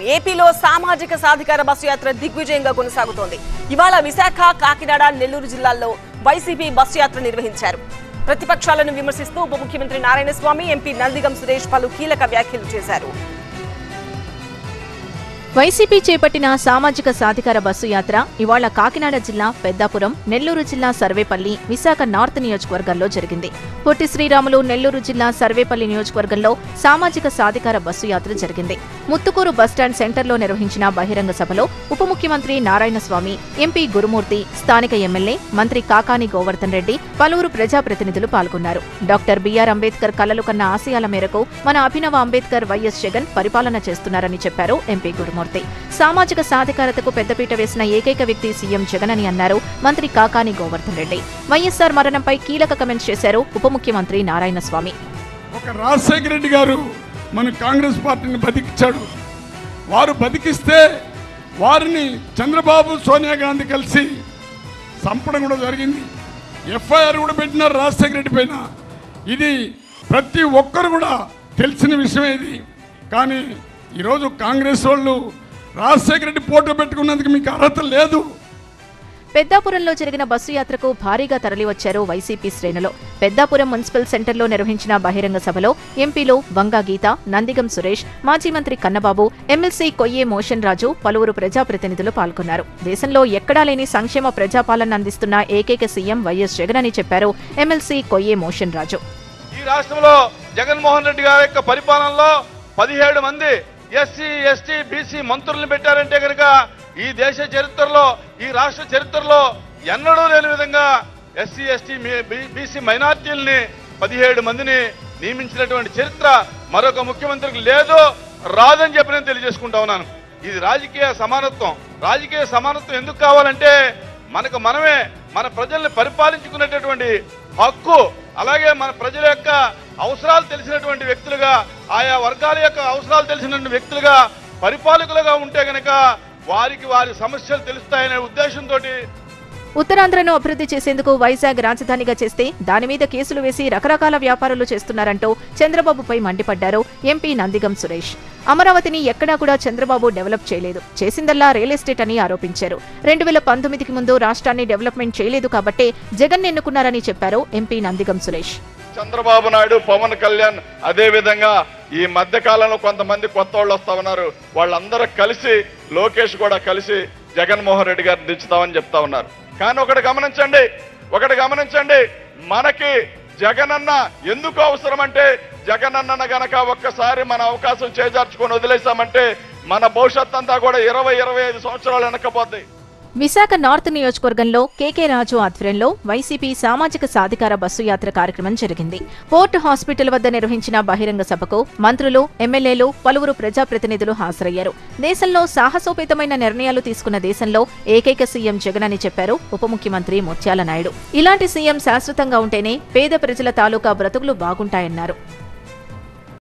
ఏపీలో సామాజిక సాధికార బస్సు యాత్ర దిగ్విజయంగా కొనసాగుతోంది ఇవాళ విశాఖ కాకినాడ నెల్లూరు జిల్లాల్లో వైసీపీ బస్సు యాత్ర నిర్వహించారు ప్రతిపక్షాలను విమర్శిస్తూ ఉప ముఖ్యమంత్రి నారాయణస్వామి ఎంపీ నందిగం సురేష్ పలు కీలక వ్యాఖ్యలు చేశారు వైసీపీ చేపట్టిన సామాజిక సాధికార బస్సు యాత్ర ఇవాళ కాకినాడ జిల్లా పెద్దాపురం నెల్లూరు జిల్లా సర్వేపల్లి విశాఖ నార్త్ నియోజకవర్గాల్లో జరిగింది పొట్టి శ్రీరాములు నెల్లూరు జిల్లా సర్వేపల్లి నియోజకవర్గంలో సామాజిక సాధికార బస్సు యాత్ర జరిగింది ముత్తుకూరు బస్టాండ్ సెంటర్లో నిర్వహించిన బహిరంగ సభలో ఉప ముఖ్యమంత్రి నారాయణస్వామి ఎంపీ గురుమూర్తి స్థానిక ఎమ్మెల్యే మంత్రి కాకాని గోవర్ధన్ రెడ్డి పలువురు ప్రజాప్రతినిధులు పాల్గొన్నారు డాక్టర్ బిఆర్ అంబేద్కర్ కలలు కన్న ఆశయాల మేరకు మన అభినవ అంబేద్కర్ వైఎస్ జగన్ పరిపాలన చేస్తున్నారని చెప్పారు ఎంపీ గురుమూర్తి సామాజిక సాధికారతకు పెద్దపీట వేసిన ఏకైక వ్యక్తి సీఎం జగన్ అని అన్నారు మంత్రి కాకాని గోవర్ధన్ రెడ్డి వైఎస్సార్ మరణంపై కీలక కమెంట్స్ చేశారు ఉప ముఖ్యమంత్రి నారాయణస్వామి ఒక రాజశేఖర రెడ్డి గారు మన కాంగ్రెస్ పార్టీని బతికించాడు వారు బతికిస్తే వారిని చంద్రబాబు సోనియా గాంధీ కలిసి చంపడం కూడా జరిగింది ఎఫ్ఐఆర్ కూడా పెట్టినారు రాజశేఖర రెడ్డి పైన ఇది ప్రతి ఒక్కరు కూడా తెలిసిన విషయం ఇది కానీ ఈరోజు కాంగ్రెస్ వాళ్ళు రాజశేఖర రెడ్డి ఫోటో పెట్టుకున్నందుకు మీకు అర్హత లేదు పెద్దాపురంలో జరిగిన బస్సు యాత్రకు భారీగా తరలివచ్చారు వైసీపీ శ్రేణులు పెద్దాపురం మున్సిపల్ సెంటర్లో నిర్వహించిన బహిరంగ సభలో ఎంపీలు వంగా గీత నందిగం సురేష్ మాజీ మంత్రి కన్నబాబు ఎమ్మెల్సీ కొయ్యే మోషన్ రాజు పలువురు ప్రజాప్రతినిధులు పాల్గొన్నారు దేశంలో ఎక్కడా లేని సంక్షేమ ప్రజాపాలన అందిస్తున్న ఏకైక సీఎం వైఎస్ జగన్ అని చెప్పారు ఎమ్మెల్సీ కొయ్యే మోషన్ రాజు ఈ రాష్ట్రంలో జగన్మోహన్ రెడ్డి గారి యొక్క పరిపాలనలో పదిహేడు మంది ఎస్సీ ఎస్టీ బీసీ మంత్రుల్ని పెట్టారంటే కనుక ఈ దేశ చరిత్రలో ఈ రాష్ట్ర చరిత్రలో ఎన్నడూ లేని విధంగా ఎస్సీ ఎస్టీ బీసీ మైనార్టీలని పదిహేడు మందిని నియమించినటువంటి చరిత్ర మరొక ముఖ్యమంత్రికి లేదు రాదని చెప్పి నేను తెలియజేసుకుంటా ఉన్నాను ఇది రాజకీయ సమానత్వం రాజకీయ సమానత్వం ఎందుకు కావాలంటే మనకు మనమే మన ప్రజల్ని పరిపాలించుకునేటటువంటి హక్కు అలాగే మన ప్రజల యొక్క అవసరాలు తెలిసినటువంటి వ్యక్తులుగా ఆయా వర్గాల యొక్క అవసరాలు తెలిసినటువంటి వ్యక్తులుగా పరిపాలకులుగా ఉంటే గనక వారికి వారి సమస్యలు తెలుస్తాయనే ఉద్దేశంతో ఉత్తరాంధ్రను అభివృద్ధి చేసేందుకు వైజాగ్ రాజధానిగా చేస్తే దాని మీద కేసులు వేసి రకరకాల వ్యాపారాలు చేస్తున్నారంటూ చంద్రబాబుపై మండిపడ్డారు ఎంపీ నందిగం సురేష్ అమరావతిని ఎక్కడా కూడా చంద్రబాబు డెవలప్ చేయలేదు చేసిందల్లా రియల్ ఎస్టేట్ అని ఆరోపించారు రెండు వేల పంతొమ్మిదికి ముందు రాష్ట్రాన్ని డెవలప్మెంట్ చేయలేదు కాబట్టే జగన్ ఎన్నుకున్నారని చెప్పారు ఎంపీ నందిగం సురేష్ చంద్రబాబు నాయుడు పవన్ కళ్యాణ్ అదే విధంగా ఈ మధ్య కాలంలో కొంతమంది కొత్త వాళ్ళు వస్తా ఉన్నారు వాళ్ళందరూ కలిసి లోకేష్ కూడా కలిసి జగన్మోహన్ రెడ్డి గారిని దించుతామని చెప్తా ఉన్నారు కానీ ఒకటి గమనించండి ఒకటి గమనించండి మనకి జగనన్న ఎందుకు అవసరం అంటే జగనన్న గనక ఒక్కసారి మన అవకాశం చేజార్చుకొని వదిలేసామంటే మన భవిష్యత్ అంతా కూడా ఇరవై ఇరవై ఐదు సంవత్సరాలు వెనకపోద్ది విశాఖ నార్త్ నియోజకవర్గంలో కేకే రాజు ఆధ్వర్యంలో వైసీపీ సామాజిక సాధికార బస్సు యాత్ర కార్యక్రమం జరిగింది పోర్ట్ హాస్పిటల్ వద్ద నిర్వహించిన బహిరంగ సభకు మంత్రులు ఎమ్మెల్యేలు పలువురు ప్రజాప్రతినిధులు హాజరయ్యారు దేశంలో సాహసోపేతమైన నిర్ణయాలు తీసుకున్న దేశంలో ఏకైక సీఎం జగన్ అని చెప్పారు ఉప ముఖ్యమంత్రి ముత్యాల నాయుడు ఇలాంటి సీఎం శాశ్వతంగా ఉంటేనే పేద ప్రజల తాలూకా బ్రతుకులు బాగుంటాయన్నారు